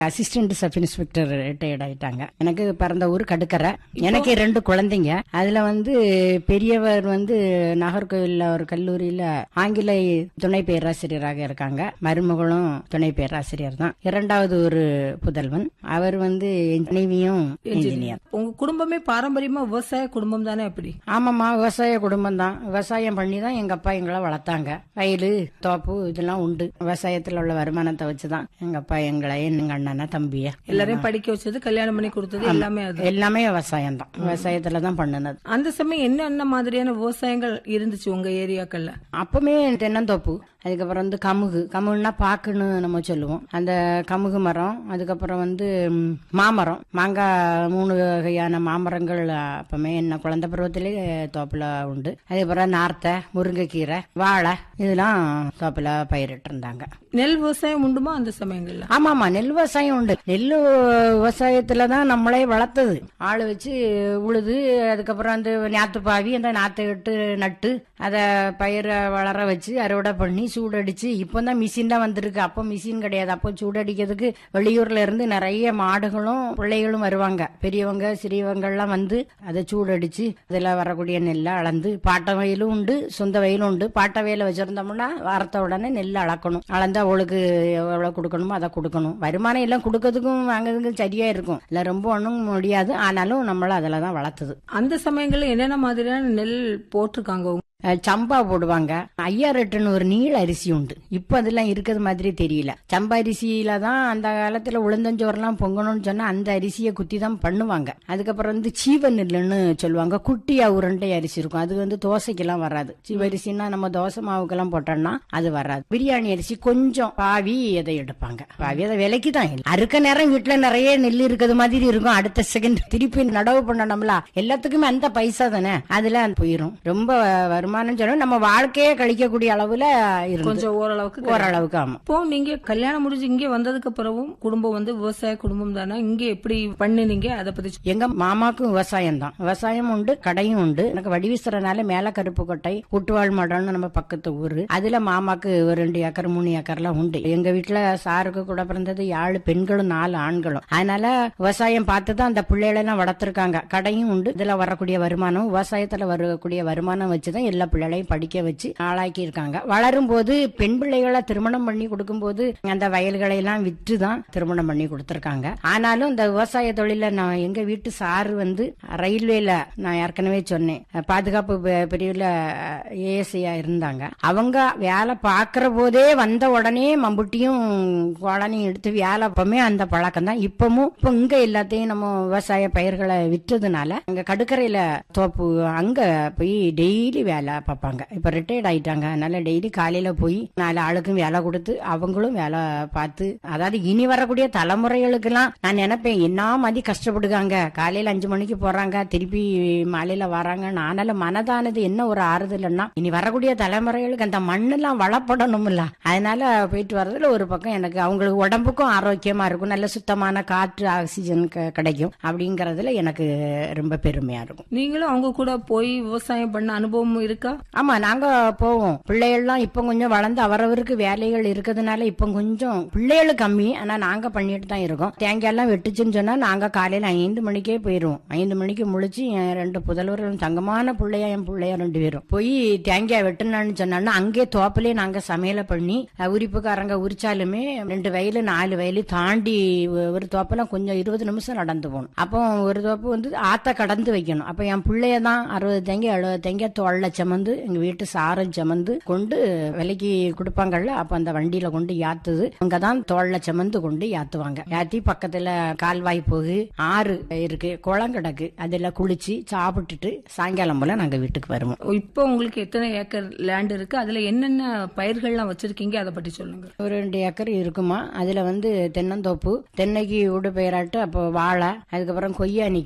Assistant sub inspector retired ஆயிட்டாங்க எனக்கு பிறந்த ஊர் கடுக்கரை எனக்கு ரெண்டு குழந்தைங்க அதுல வந்து பெரியவர் வந்து நாகர்கோவில்ல ஒரு கல்லூரியில ஆங்கில துணை பேராசிரியராக இருக்காங்க மருமகளும் துணை பேராசிரியர் தான் இரண்டாவது ஒரு புதல்வன் அவர் வந்து மனைவியும் இன்ஜினியர் உங்க குடும்பமே பாரம்பரியமா விவசாய குடும்பம் தானே அப்படி ஆமாம்மா விவசாய குடும்பம் தான் விவசாயம் பண்ணி தான் எங்க அப்பா எங்களை வளர்த்தாங்க வயலு தோப்பு இதெல்லாம் உண்டு விவசாயத்துல உள்ள வருமானத்தை வச்சுதான் எங்க அப்பா எங்களை எங்க அண்ணனா தம்பிய எல்லாரையும் படிக்க வச்சது கல்யாணம் பண்ணி கொடுத்தது எல்லாமே அது எல்லாமே விவசாயம் தான் விவசாயத்துல தான் பண்ணுனது அந்த சமயம் என்னென்ன மாதிரியான விவசாயங்கள் இருந்துச்சு உங்க ஏரியாக்கள்ல அப்பவுமே தென்னந்தோப்பு அதுக்கப்புறம் வந்து கமுகு கமுகுன்னா பாக்குன்னு நம்ம சொல்லுவோம் அந்த கமுகு மரம் அதுக்கப்புறம் வந்து ம், மாமரம் மாங்காய் மூணு வகையான மாமரங்கள் அப்பவுமே என்ன குழந்தை பருவத்திலே தோப்புல உண்டு அதுக்கப்புறம் நார்த்தை முருங்கைக்கீரை வாழை இதெல்லாம் தோப்புல பயிரிட்டு இருந்தாங்க நெல் விவசாயம் உண்டுமா அந்த சமயங்கள்ல ஆமாமா நெல் விவசாயம் உண்டு நெல் விவசாயத்துல தான் நம்மளே வளர்த்தது ஆளு வச்சு உழுது அதுக்கப்புறம் அந்த நாத்து பாவி அந்த நாத்தை விட்டு நட்டு அதை பயிரை வளர வச்சு அறுவடை பண்ணி சூடடிச்சு இப்போ தான் மிஷின் தான் வந்திருக்கு அப்போ மிஷின் கிடையாது அப்போ சூடடிக்கிறதுக்கு வெளியூர்ல இருந்து நிறைய மாடுகளும் பிள்ளைகளும் வருவாங்க பெரியவங்க சிறியவங்கள்லாம் வந்து அதை சூடடிச்சு அதில் வரக்கூடிய நெல்லை அளந்து பாட்டை வயலும் உண்டு சொந்த வயலும் உண்டு பாட்டை வயலை வச்சிருந்தோம்னா வாரத்த உடனே நெல் அளக்கணும் அளந்து அவளுக்கு எவ்வளவு கொடுக்கணுமோ அதை கொடுக்கணும் வருமானம் எல்லாம் கொடுக்கறதுக்கும் வாங்குறதுக்கும் சரியா இருக்கும் இல்லை ரொம்ப ஒன்றும் முடியாது ஆனாலும் நம்மள அதில் தான் வளர்த்தது அந்த சமயங்கள்ல என்னென்ன மாதிரியான நெல் போட்டிருக்காங்க உங்க- அஹ் சம்பா போடுவாங்க ஐயா ரெட்டுன்னு ஒரு நீல அரிசி உண்டு இப்போ அதெல்லாம் இருக்கிறது மாதிரி தெரியல சம்பா அரிசியில தான் அந்த காலத்துல உளுந்தஞ்சோறுலாம் பொங்கணும்னு சொன்னா அந்த அரிசியை குத்தி தான் பண்ணுவாங்க அதுக்கப்புறம் வந்து சீவ நெல்லுன்னு சொல்லுவாங்க குட்டியா உருண்டை அரிசி இருக்கும் அது வந்து தோசைக்கெல்லாம் வராது சீவ அரிசின்னா நம்ம தோசை மாவுக்கெல்லாம் போட்டோம்னா அது வராது பிரியாணி அரிசி கொஞ்சம் பாவி அதை எடுப்பாங்க பாவி அதை விலைக்கு தான் இல்லை. அறுக்க நேரம் வீட்டுல நிறைய நெல் இருக்கிறது மாதிரி இருக்கும் அடுத்த செகண்ட் திருப்பி நடவு பண்ணணும்ல எல்லாத்துக்குமே அந்த பைசா தானே அதுல போயிரும் ரொம்ப வருமானம் சொல்லும் நம்ம வாழ்க்கையே கழிக்கக்கூடிய அளவுல இருந்து கொஞ்சம் ஓரளவுக்கு ஓரளவுக்கு ஆமா இப்போ நீங்க கல்யாணம் முடிஞ்சு இங்க வந்ததுக்கு பிறகும் குடும்பம் வந்து விவசாய குடும்பம் தானே இங்க எப்படி பண்ணினீங்க அதை பத்தி சொல்லுங்க. எங்க மாமாக்கும் விவசாயம் தான் விவசாயம் உண்டு கடையும் உண்டு எனக்கு வடிவீசுறனால மேல கருப்பு கொட்டை குட்டுவாள் மடம்னு நம்ம பக்கத்து ஊரு அதுல மாமாக்கு ஒரு ரெண்டு ஏக்கர் மூணு ஏக்கர்லாம் உண்டு எங்க வீட்டுல சாருக்கு கூட பிறந்தது ஏழு பெண்களும் நாலு ஆண்களும் அதனால விவசாயம் பார்த்து தான் அந்த பிள்ளைகளை எல்லாம் வளர்த்துருக்காங்க கடையும் உண்டு இதுல வரக்கூடிய வருமானம் விவசாயத்துல வரக்கூடிய வருமானம் வச்சுதான் எல்லா பிள்ளைகளையும் படிக்க வச்சு ஆளாக்கி இருக்காங்க வளரும் போது பெண் பிள்ளைகளை திருமணம் பண்ணி கொடுக்கும்போது அந்த வயல்களை எல்லாம் விற்று தான் திருமணம் பண்ணி கொடுத்துருக்காங்க ஆனாலும் இந்த விவசாய தொழில நான் எங்க வீட்டு சாரு வந்து ரயில்வேல நான் ஏற்கனவே சொன்னேன் பாதுகாப்பு பி- பிரிவுல ஏஎஸ்ஐயா இருந்தாங்க அவங்க வேலை பார்க்கற போதே வந்த உடனே மம்புட்டியும் குழனையும் எடுத்து வேலை அப்பமே அந்த பழக்கம் தான் இப்பவும் இப்போ இங்க எல்லாத்தையும் நம்ம விவசாய பயிர்களை விற்றதுனால அங்க கடுக்கரையில தோப்பு அங்க போய் டெய்லி வேலை பார்ப்பாங்க இப்ப ரிட்டையர்ட் ஆயிட்டாங்க அதனால டெய்லி காலையில போய் நாலு ஆளுக்கும் வேலை கொடுத்து அவங்களும் வேலை பார்த்து அதாவது இனி வரக்கூடிய தலைமுறைகளுக்கெல்லாம் நான் நினைப்பேன் என்ன மாதிரி கஷ்டப்படுகாங்க காலையில அஞ்சு மணிக்கு போறாங்க திருப்பி மாலையில வராங்க ஆனால மனதானது என்ன ஒரு ஆறுதல்னா இனி வரக்கூடிய தலைமுறைகளுக்கு அந்த மண்ணெல்லாம் வளப்படணும்ல அதனால போயிட்டு வர்றதுல ஒரு பக்கம் எனக்கு அவங்களுக்கு உடம்புக்கும் ஆரோக்கியமா இருக்கும் நல்ல சுத்தமான காற்று ஆக்சிஜன் க- கிடைக்கும் அப்படிங்கறதுல எனக்கு ரொம்ப பெருமையா இருக்கும் நீங்களும் அவங்க கூட போய் விவசாயம் பண்ண அனுபவம் இருக்கா ஆமா நாங்க போவோம் பிள்ளைகள்லாம் இப்ப கொஞ்சம் வளர்ந்து அவரவருக்கு வேலைகள் இருக்கிறதுனால இப்ப கொஞ்சம் பிள்ளைகள் கம்மி ஆனா நாங்க பண்ணிட்டு தான் இருக்கோம் தேங்காய் எல்லாம் வெட்டுச்சுன்னு சொன்னா நாங்க காலையில ஐந்து மணிக்கே போயிருவோம் ஐந்து மணிக்கு முழிச்சு என் ரெண்டு புதல்வர்களும் தங்கமான பிள்ளையா என் பிள்ளையா ரெண்டு பேரும் போய் தேங்காய் வெட்டுனான்னு சொன்னா அங்கே தோப்பிலே நாங்க சமையலை பண்ணி அஹ், உரிப்புக்காரங்க உரிச்சாலுமே ரெண்டு வயலு நாலு வயலு தாண்டி ஒ- ஒரு தோப்பெல்லாம் கொஞ்சம் இருபது நிமிஷம் நடந்து போகணும் அப்போ ஒரு தோப்பு வந்து ஆத்த கடந்து வைக்கணும் அப்ப என் பிள்ளைய தான் அறுபது தேங்காய் எழுபது தேங்காய் தோல்ல சுமந்து எங்க வீட்டு சாரம் சுமந்து கொண்டு விலைக்கு கொடுப்பாங்கல்ல அப்ப அந்த வண்டியில கொண்டு யாத்துது அங்கதான் தோல்ல சுமந்து கொண்டு யாத்துவாங்க யாத்தி பக்கத்துல கால்வாய் போகு ஆறு இருக்கு குளம் கிடக்கு அதுல குளிச்சு சாப்பிட்டுட்டு சாயங்காலம் போல நாங்க வீட்டுக்கு வருவோம் இப்போ உங்களுக்கு எத்தனை ஏக்கர் லேண்ட் இருக்கு அதுல என்னென்ன பயிர்கள்லாம் வச்சிருக்கீங்க அதை பத்தி சொல்லுங்க ஒரு ரெண்டு ஏக்கர் இருக்குமா அதுல வந்து தென்னந்தோப்பு தென்னைக்கு ஊடு பயிராட்டு அப்போ வாழை அதுக்கப்புறம் கொய்யானிக்கு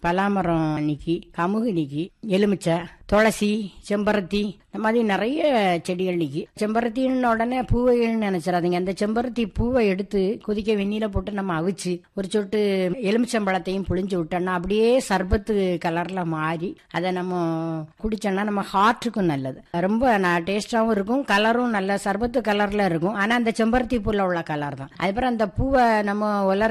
பலாமரம் நிக்கி கமுகு நிக்கி எலுமிச்சை துளசி செம்பருத்தி இந்த மாதிரி நிறைய செடிகள் நிக்கி செம்பருத்தின்னு உடனே பூவைன்னு நினைச்சிடாதீங்க அந்த செம்பருத்தி பூவை எடுத்து கொதிக்க வெந்நீல போட்டு நம்ம அவிச்சு ஒரு சொட்டு எலுமிச்சம்பழத்தையும் புளிஞ்சு விட்டோம்னா அப்படியே சர்பத்து கலர்ல மாறி அதை நம்ம குடிச்சோம்னா நம்ம ஹார்ட்டுக்கும் நல்லது ரொம்ப டேஸ்டாவும் இருக்கும் கலரும் நல்ல சர்பத்து கலர்ல இருக்கும் ஆனா அந்த செம்பருத்தி பூல உள்ள கலர் தான் அதுக்கப்புறம் அந்த பூவை நம்ம உலர்